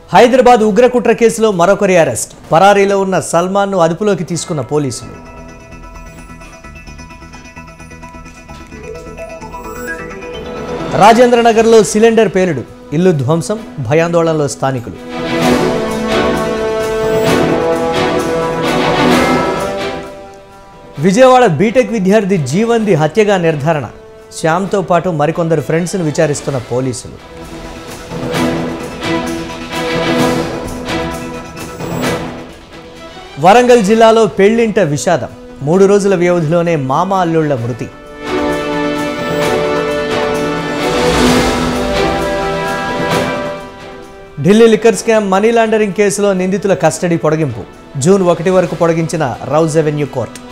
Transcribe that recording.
హైదరాబాద్ ఉగ్రకుట్ర కేసులో మరొకరి అరెస్ట్ పరారీలో ఉన్న సల్మాన్ను అదుపులోకి తీసుకున్న పోలీసులు రాజేంద్రనగర్లో సిలిండర్ పేలుడు ఇల్లు ధ్వంసం భయాందోళనలో స్థానికులు విజయవాడ బీటెక్ విద్యార్థి జీవంది హత్యగా నిర్ధారణ శ్యామ్తో పాటు మరికొందరు ఫ్రెండ్స్ను విచారిస్తున్న పోలీసులు వరంగల్ జిల్లాలో పెళ్లింట విషాదం మూడు రోజుల వ్యవధిలోనే మామ అల్లుళ్ల మృతి Delhi liquor scam money laundering కేసులో నిందితుల కస్టడీ పొడిగింపు జూన్ ఒకటి వరకు పొడిగించిన రౌజ్ అవెన్యూ కోర్టు